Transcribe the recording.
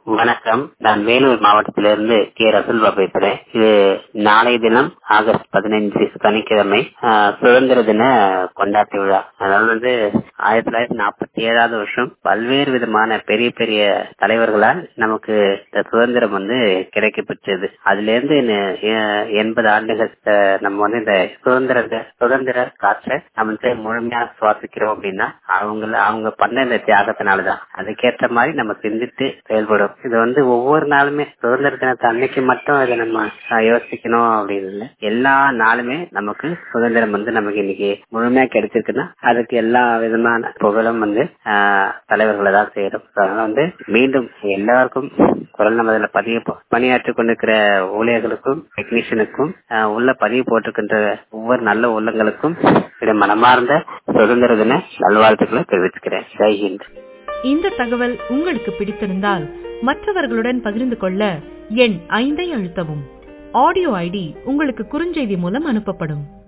வணக்கம் நான் வேலூர் மாவட்டத்திலிருந்து கே ரசுல்பா பேசுறேன் இது நாளைய தினம் ஆகஸ்ட் பதினைஞ்சு சனிக்கிழமை ஆஹ், சுதந்திர தின கொண்டாட்ட விழா அதாவது வந்து ஆயிரத்தி தொள்ளாயிரத்தி நாற்பத்தி ஏழாவது வருஷம் பல்வேறு விதமான பெரிய பெரிய தலைவர்களால் நமக்கு இந்த சுதந்திரம் வந்து கிடைக்கப்பெற்றது அதுல இருந்து ந- எ- எண்பது ஆண்டுகள் ஆஹ், நம்ம வந்து இந்த சுதந்திர சுதந்திர காற்றை நம்ம வந்து முழுமையா சுவாசிக்கிறோம் அப்படின்னா அவங்கள அவங்க பண்ண இந்த தியாகத்தினாலதான் அதுக்கேற்ற மாதிரி நம்ம சிந்தித்து செயல்படும் இது வந்து ஒவ்வொரு நாளுமே சுதந்திர தினத்தை அன்னைக்கு மட்டும் இதை நம்ம ஆஹ், யோசிக்கணும் அப்படின்னு இல்லை எல்லா நாளுமே நமக்கு சுதந்திரம் வந்து நமக்கு இன்னைக்கு முழுமையா கிடைச்சிருக்குன்னா அதுக்கு எல்லா விதமான புகழும் வந்து ஆஹ், தலைவர்களை தான் சேரும் So, அதனால வந்து மீண்டும் எல்லாருக்கும் குரல் நமதுல பதிவு போ- பணியாற்றிக் கொண்டிருக்கிற ஊழியர்களுக்கும் டெக்னீஷியனுக்கும் ஆஹ், உள்ள பதிவு போட்டிருக்கின்ற ஒவ்வொரு நல்ல உள்ளங்களுக்கும் இதை மனமார்ந்த சுதந்திர தின நல்வாழ்த்துக்களை தெரிவிச்சுக்கிறேன் ஜெய்ஹிந்த் இந்த தகவல் உங்களுக்கு பிடித்திருந்தால் மற்றவர்களுடன் பகிர்ந்து கொள்ள எண் ஐந்தை அழுத்தவும் ஆடியோ ஐடி உங்களுக்கு குறுஞ்செய்தி மூலம் அனுப்பப்படும்